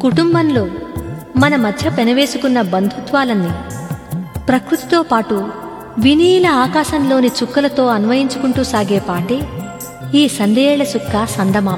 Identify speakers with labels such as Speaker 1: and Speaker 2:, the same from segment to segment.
Speaker 1: కుటుంబంలో మన మధ్య పెనవేసుకున్న బంధుత్వాలన్నీ ప్రకృతితో పాటు వినీల ఆకాశంలోని చుక్కలతో అన్వయించుకుంటూ సాగే పాటే ఈ సందేళ్ల సుక్క సందమామ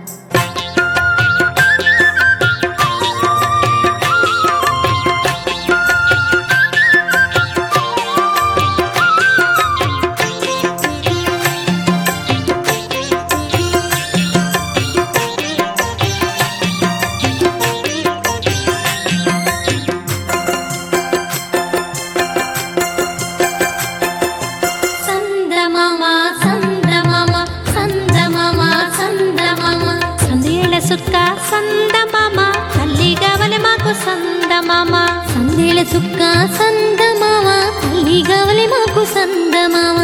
Speaker 2: సందమామ సందమామ సందమామ సందమామ
Speaker 1: సందేళ్ల సుక్క సందమామ తల్లి గవలె మాకు సందమామ
Speaker 2: సందేల చుక్క సందమామ తల్లి గవలి మాకు సందమామ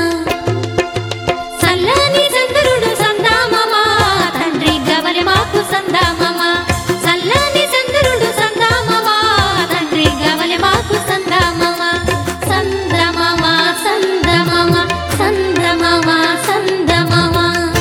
Speaker 2: చల్లని చంద్రుడు సందామామ తండ్రి గవలి మాకు సందామామ చల్లని చంద్రుడు సందామామ తండ్రి గవలి మాకు సందామామ సందమామ సందమామ సందమామ సందమామ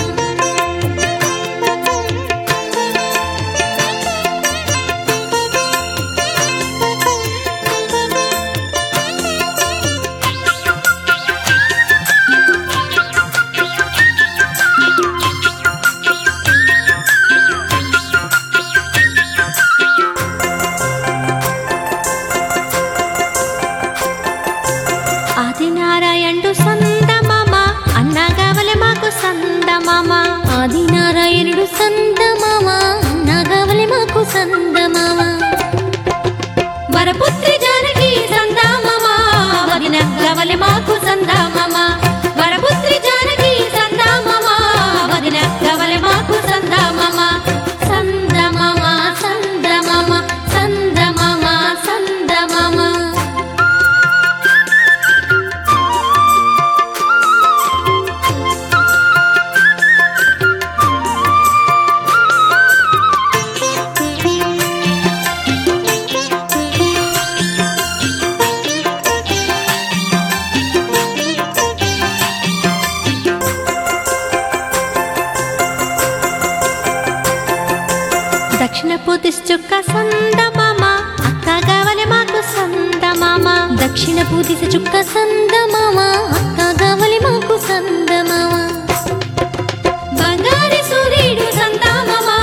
Speaker 1: ఆదినారాయణుడు సందమామ అన్న గవలె మాకు సందమామ
Speaker 2: ఆదినారాయణుడు సందమామ నాగవలి మాకు సందమామ వరపుత్రి జానకి సందామమ వదిన గవలి మాకు సందామమ వరపుత్రి జానకి సందామమ వదిన గవలి మాకు సందామమ సందమమ సందమమ సందమమ సందమమ
Speaker 1: దక్షిణపు దిశచుక్క సందమామ అక్క గవలె మాకు సందమామ
Speaker 2: దక్షిణపు దిశ చుక్క సందమామ అక్క గవలి మాకు సందమామ బంగారు సూర్యుడు సందామమ